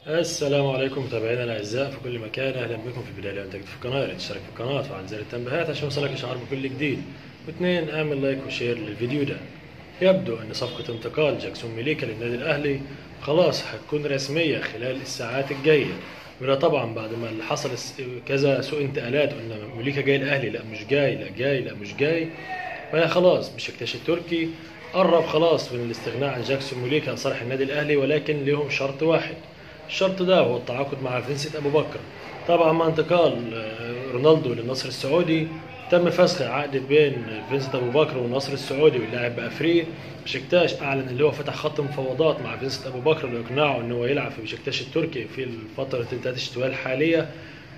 السلام عليكم متابعينا الاعزاء في كل مكان اهلا بكم في البدايه لو انت في القناه لا تشترك في القناه وتفعل زر التنبيهات عشان يوصلك اشعار بكل جديد واثنين اعمل لايك وشير للفيديو ده يبدو ان صفقه انتقال جاكسون ميليكا للنادي الاهلي خلاص هتكون رسميه خلال الساعات الجايه وده طبعا بعد ما اللي حصل كذا سوء انتقالات قلنا ميليكا جاي الاهلي لا مش جاي لا جاي لا مش جاي فهي خلاص بشكتاش التركي قرب خلاص من الاستغناء عن جاكسون ميليكا لصالح النادي الاهلي ولكن لهم شرط واحد الشرط ده هو التعاقد مع فينسنت ابو بكر طبعا مع انتقال رونالدو للنصر السعودي تم فسخ عقد بين فينسنت ابو بكر والنصر السعودي واللاعب بقى فري بشكتاش اعلن اللي هو فتح خط مفاوضات مع فينسنت ابو بكر لاقناعه ان هو يلعب في بشكتاش التركي في فتره الانتهاءات الشتويه الحاليه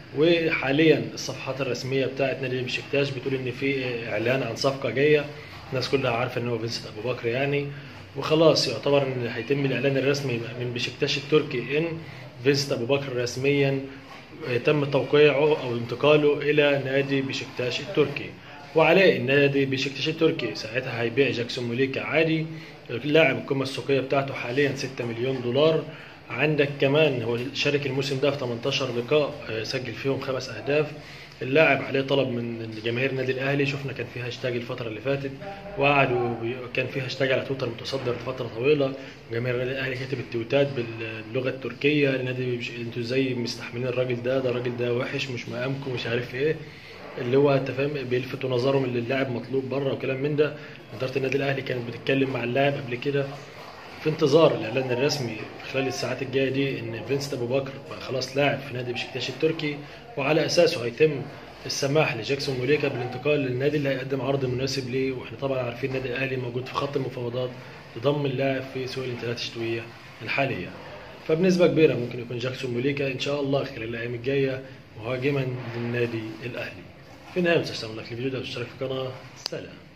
وحاليا الصفحات الرسميه بتاعت نادي بشكتاش بتقول ان في اعلان عن صفقه جايه الناس كلها عارفه ان هو فينسنت ابو بكر يعني وخلاص يعتبر ان هيتم الاعلان الرسمي من بشكتاش التركي ان فينسنت ابو بكر رسميا تم توقيعه او انتقاله الى نادي بشكتاش التركي وعليه النادي بشكتاش التركي ساعتها هيبيع جاكسون موليكا عادي اللاعب القيمه السوقيه بتاعته حاليا 6 مليون دولار عندك كمان هو شارك الموسم ده في 18 لقاء سجل فيهم خمس اهداف اللاعب عليه طلب من جماهير النادي الاهلي شفنا كان فيها هاشتاج الفتره اللي فاتت وقعدوا كان فيها هاشتاج على تويتر متصدر لفتره طويله جماهير النادي الاهلي كتبت تويتات باللغه التركيه النادي انتوا ازاي مستحملين الراجل ده ده الراجل ده وحش مش مقامكم مش عارف ايه اللي هو انت فاهم بيلفتوا نظرهم ان اللاعب مطلوب بره وكلام من ده اداره النادي الاهلي كانت بتتكلم مع اللاعب قبل كده في انتظار الاعلان الرسمي خلال الساعات الجايه دي ان فينسنت ابو بكر بقى خلاص لاعب في نادي بشكتاش التركي وعلى اساسه هيتم السماح لجاكسون موليكا بالانتقال للنادي اللي هيقدم عرض مناسب ليه واحنا طبعا عارفين النادي الاهلي موجود في خط المفاوضات لضم اللاعب في سوق الانتقالات الشتويه الحاليه فبنسبه كبيره ممكن يكون جاكسون موليكا ان شاء الله خلال الايام الجايه مهاجما للنادي الاهلي في النهايه ما تنساش تعمل لايك للفيديو ده وتشترك في القناه سلام